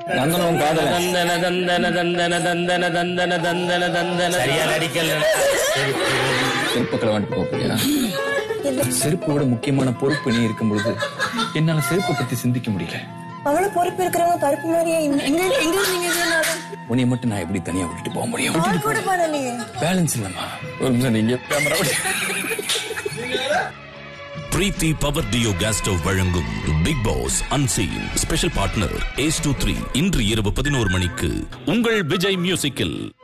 நந்தனம் காதல தந்தன தந்தன தந்தன தந்தன தந்தன தந்தன தந்தன சரியா நடிக்கல செருப்புக்களை வந்துட்டு போறியா செருப்பு விட முக்கியமான பொறுப்பு நீ இருக்கும் பொழுது என்னால செருப்பை பத்தி சிந்திக்க முடியல அவ்வளவு பொறுப்பு இருக்கிறவங்க பருப்பு மாதிரியே எங்க எங்க எங்க இருந்தீங்க இதனால? உன்னை மட்டும் நான் எப்படி தனியா விட்டுட்டு போக முடியும் ஆள் கூட பண்ணலையே பேலன்ஸ் இல்லம்மா ஒரு நிமிஷம் நீங்க camera Preethi power duo gas stove வழங்கும் Bigg Boss unseen special partner as two three இன்று இரவு பதினோரு மணிக்கு உங்கள் விஜய் மியூசிக்கில்